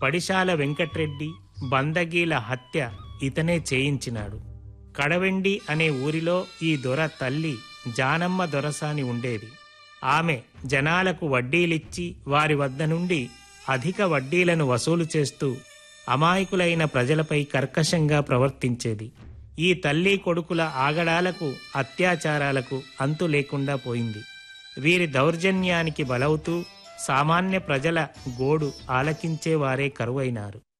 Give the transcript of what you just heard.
పడిశాల వెంకట్రెడ్డి బందగీల హత్య ఇతనే చేయించినాడు కడవెండి అనే ఊరిలో ఈ దొర తల్లి జానమ్మ దొరసాని ఉండేది ఆమె జనాలకు వడ్డీలిచ్చి వారి వద్ద నుండి అధిక వడ్డీలను వసూలు చేస్తూ అమాయకులైన ప్రజలపై కర్కశంగా ప్రవర్తించేది ఈ తల్లి కొడుకుల ఆగడాలకు అత్యాచారాలకు అంతు లేకుండా పోయింది వీరి దౌర్జన్యానికి బలవుతూ సామాన్య ప్రజల గోడు ఆలకించేవారే కరువైనారు